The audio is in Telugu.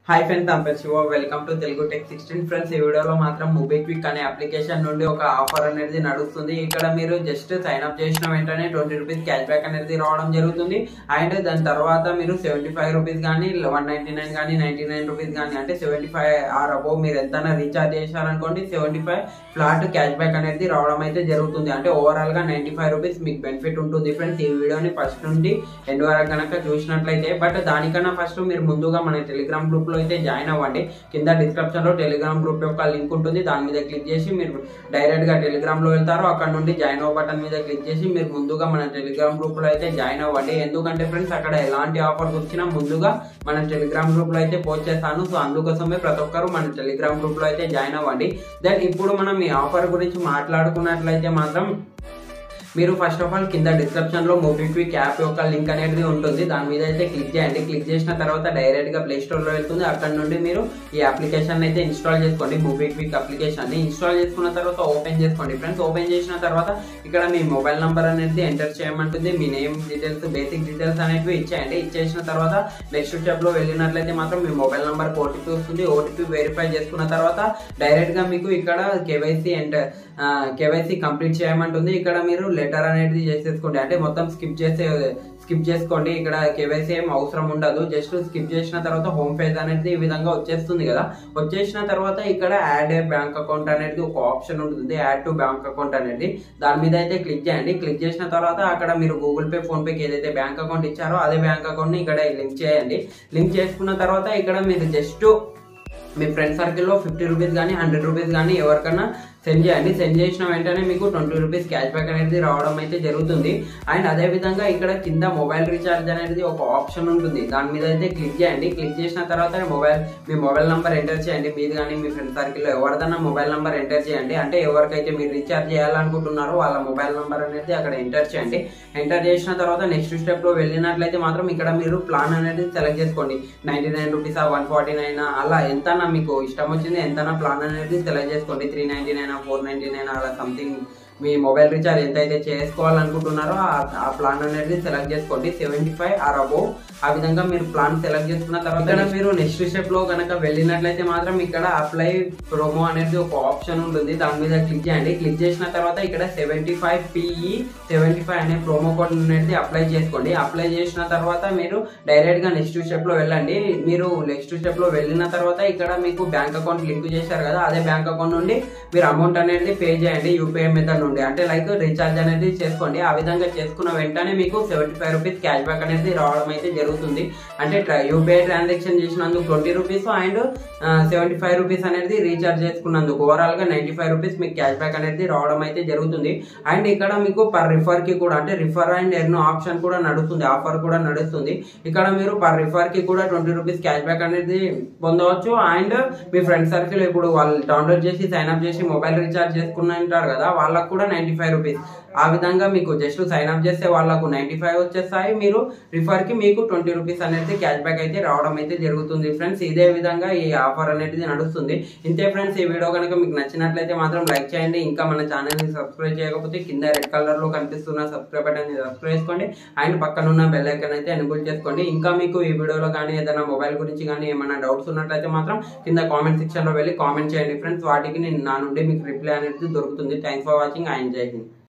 హాయ్ ఫ్రెండ్స్ అంపర్ Shiva welcome to Telugu tech sixteen friends ఈ వీడియోలో మాత్రం మూబీక్విక్ అనే అప్లికేషన్ నుండి ఒక ఆఫర్ అనేది నడుస్తుంది ఇక్కడ మీరు జస్ట్ సైన్ అప్ చేసిన వెంటనే ట్వంటీ రూపీస్ క్యాష్ బ్యాక్ అనేది రావడం జరుగుతుంది అండ్ దాని తర్వాత మీరు సెవెంటీ ఫైవ్ రూపీస్ కానీ వన్ నైన్టీ నైన్ కానీ నైన్టీ నైన్ రూపీస్ కానీ అంటే సెవెంటీ ఫైవ్ ఆర్ అబో మీరు ఎంతైనా రీఛార్జ్ చేశారనుకోండి seventy five flat cash back అనేది రావడం అయితే జరుగుతుంది అంటే ఓవరాల్ గా నైన్టీ ఫైవ్ రూపీస్ మీకు బెనిఫిట్ ఉంటుంది ఫ్రెండ్స్ ఈ వీడియోని ఫస్ట్ నుండి ఎండ్ వరకు కనుక చూసినట్లయితే బట్ దానికన్నా ఫస్ట్ మీరు ముందుగా మన టెలిగ్రామ్ గ్రూప్ లో అయితే జాయిన్ అవ్వండి కింద డిస్క్రిప్షన్ లో టెలిగ్రామ్ గ్రూప్ యొక్క లింక్ ఉంటుంది దాని మీద క్లిక్ చేసి మీరు డైరెక్ట్ గా టెలిగ్రామ్ లో వెళ్తారు అక్కడ నుండి జాయిన్ అవ్వ బటన్ మీద క్లిక్ చేసి మీరు ముందుగా మన టెలిగ్రామ్ గ్రూప్ లో అయితే జాయిన్ అవ్వండి ఎందుకంటే ఫ్రెండ్స్ అక్కడ ఎలాంటి ఆఫర్స్ వచ్చినా ముందుగా మన టెలిగ్రామ్ గ్రూప్ లో అయితే పోస్ట్ చేస్తాను సో అందుకోసమే ప్రతి ఒక్కరు మన టెలిగ్రామ్ గ్రూప్ లో అయితే జాయిన్ అవ్వండి దెన్ ఇప్పుడు మనం ఈ ఆఫర్ గురించి మాట్లాడుకున్నట్లయితే మాత్రం మీరు ఫస్ట్ ఆఫ్ ఆల్ కింద డిస్క్రిప్షన్ లో మోబిక్విక్ యాప్ యొక్క లింక్ అనేది ఉంటుంది దాని మీద అయితే క్లిక్ చేయండి క్లిక్ చేసిన తర్వాత డైరెక్ట్ గా ప్లే స్టోర్ లో వెళ్తుంది అక్కడ నుండి మీరు ఈ అప్లికేషన్ అయితే ఇన్స్టాల్ చేసుకోండి మోబిక్విక్ అప్లికేషన్ ని ఇన్స్టాల్ చేసుకున్న తర్వాత ఓపెన్ చేసుకోండి ఫ్రెండ్స్ ఓపెన్ చేసిన తర్వాత ఇక్కడ మీ మొబైల్ నంబర్ అనేది ఎంటర్ చేయమంటుంది మీ నేమ్ డీటెయిల్స్ బేసిక్ డీటెయిల్స్ అనేవి ఇచ్చేయండి ఇచ్చేసిన తర్వాత నెక్స్ట్ స్టెప్ లో వెళ్ళినట్లయితే మాత్రం మీ మొబైల్ నంబర్ ఓటీపీ వస్తుంది ఓటీపీ వెరిఫై చేసుకున్న తర్వాత డైరెక్ట్ గా మీకు ఇక్కడ కేవైసీ ఎంటర్ కేవైసీ కంప్లీట్ చేయమంటుంది ఇక్కడ మీరు లెటర్ అనేది చేసేసుకోండి అంటే మొత్తం స్కిప్ చేసే స్కిప్ చేసుకోండి ఇక్కడ కేవైసీ ఏం అవసరం ఉండదు జస్ట్ స్కిప్ చేసిన తర్వాత హోమ్ పేజ్ అనేది ఈ విధంగా వచ్చేస్తుంది కదా వచ్చేసిన తర్వాత ఇక్కడ యాడ్ ఏ బ్యాంక్ అకౌంట్ అనేది ఒక ఆప్షన్ ఉంటుంది యాడ్ టు బ్యాంక్ అకౌంట్ అనేది దాని మీద అయితే క్లిక్ చేయండి క్లిక్ చేసిన తర్వాత అక్కడ మీరు గూగుల్ పే ఫోన్ పేకి ఏదైతే బ్యాంక్ అకౌంట్ ఇచ్చారో అదే బ్యాంక్ అకౌంట్ ని ఇక్కడ లింక్ చేయండి లింక్ చేసుకున్న తర్వాత ఇక్కడ మీరు జస్ట్ మీ ఫ్రెండ్ సర్కిల్లో ఫిఫ్టీ రూపీస్ కానీ హండ్రెడ్ రూపీస్ కానీ ఎవరికైనా సెండ్ చేయండి సెండ్ చేసిన వెంటనే మీకు ట్వంటీ రూపీస్ క్యాష్ బ్యాక్ అనేది రావడం అయితే జరుగుతుంది అండ్ అదే విధంగా ఇక్కడ కింద మొబైల్ రీఛార్జ్ అనేది ఒక ఆప్షన్ ఉంటుంది దాని మీద అయితే క్లిక్ చేయండి క్లిక్ చేసిన తర్వాత మొబైల్ మీ మొబైల్ నంబర్ ఎంటర్ చేయండి మీది కానీ మీ ఫ్రెండ్ సర్కిల్లో ఎవరిదన్నా మొబైల్ నంబర్ ఎంటర్ చేయండి అంటే ఎవరికైతే మీరు రీఛార్జ్ చేయాలనుకుంటున్నారో వాళ్ళ మొబైల్ నంబర్ అనేది అక్కడ ఎంటర్ చేయండి ఎంటర్ చేసిన తర్వాత నెక్స్ట్ స్టెప్ లో వెళ్ళినట్లయితే మాత్రం ఇక్కడ మీరు ప్లాన్ అనేది సెలెక్ట్ చేసుకోండి ninety nine rupees one forty nine అలా ఎంతనా మీకు ఇష్టం వచ్చింది ఎంతనా ప్లాన్ అనేది సెలెక్ట్ చేసుకోండి three ninety nine four ninety nine అలా సంథింగ్ మీ మొబైల్ రీఛార్జ్ ఎంతైతే చేసుకోవాలనుకుంటున్నారో ఆ ప్లాన్ అనేది సెలెక్ట్ చేసుకోండి సెవెంటీ ఫైవ్ ఆర్ అబో ఆ విధంగా మీరు ప్లాన్ సెలెక్ట్ చేసుకున్న తర్వాత ఇక్కడ మీరు నెక్స్ట్ స్టెప్ లో కనుక వెళ్ళినట్లయితే మాత్రం ఇక్కడ అప్లై ప్రోమో అనేది ఒక ఆప్షన్ ఉంటుంది దాని మీద క్లిక్ చేయండి క్లిక్ చేసిన తర్వాత ఇక్కడ seventy five PE seventy five అనే ప్రోమో కోడ్ అనేది అప్లై చేసుకోండి అప్లై చేసిన తర్వాత మీరు డైరెక్ట్ గా నెక్స్ట్ స్టెప్ లో వెళ్ళండి మీరు నెక్స్ట్ స్టెప్ లో వెళ్ళిన తర్వాత ఇక్కడ మీకు బ్యాంక్ అకౌంట్ లింక్ చేశారు కదా అదే బ్యాంక్ అకౌంట్ నుండి మీరు అమౌంట్ అనేది పే చేయండి యూపీఐ మెథడ్ నుండి అంటే లైక్ రీఛార్జ్ అనేది చేసుకోండి ఆ విధంగా చేసుకున్న వెంటనే మీకు seventy five rupees cash back అనేది రావడం అయితే జరుగుతుంది అంటే యూపీఐ ట్రాన్సాక్షన్ చేసినందుకు twenty rupees and seventy five rupees అనేది రీఛార్జ్ చేసుకున్నందుకు ఓవరాల్ గా నైన్టీ ఫైవ్ రూపీస్ మీకు క్యాష్ బ్యాక్ అనేది రావడం అయితే జరుగుతుంది అండ్ ఇక్కడ మీకు పర్ రిఫర్ కి కూడా అంటే రిఫర్ అండ్ ఎర్న్ ఆప్షన్ కూడా నడుస్తుంది ఆఫర్ కూడా నడుస్తుంది ఇక్కడ మీరు పర్ రిఫర్ కి కూడా ట్వంటీ రూపీస్ క్యాష్ బ్యాక్ అనేది పొందవచ్చు అండ్ మీ ఫ్రెండ్ సర్కిల్ ఇప్పుడు వాళ్ళు డౌన్లోడ్ చేసి సైన్ అప్ చేసి మొబైల్ రీఛార్జ్ చేసుకున్న ఉంటారు కదా వాళ్ళకు కూడా నైన్టీ ఫైవ్ రూపీస్ ఆ విధంగా మీకు జస్ట్ సైన్ అప్ చేస్తే వాళ్ళకు నైన్టీ ఫైవ్ వచ్చేస్తాయి మీరు రిఫర్ కి మీకు ట్వంటీ రూపీస్ అనేది క్యాష్ బ్యాక్ అయితే రావడం అయితే జరుగుతుంది ఫ్రెండ్స్ ఇదే విధంగా ఈ ఆఫర్ అనేది నడుస్తుంది ఇంతే ఫ్రెండ్స్ ఈ వీడియో కనుక మీకు నచ్చినట్లయితే మాత్రం లైక్ చేయండి ఇంకా మన ఛానల్ ని సబ్స్క్రైబ్ చేయకపోతే కింద రెడ్ కలర్ లో కనిపిస్తున్న సబ్స్క్రైబ్ బటన్ సబ్స్క్రైబ్ చేసుకోండి అండ్ పక్కన ఉన్న బెల్ ఐకన్ అయితే ఎనబుల్ చేసుకోండి ఇంకా మీకు ఈ వీడియోలో కానీ ఏదైనా మొబైల్ గురించి కానీ ఏమైనా డౌట్స్ ఉన్నట్లయితే మాత్రం కింద కామెంట్ సెక్షన్ లో వెళ్ళి కామెంట్ చేయండి ఫ్రెండ్స్ వాటికి నేను నా నుండి మీకు రిప్లై అనేది దొరుకుతుంది thanks for watching I enjoy Hind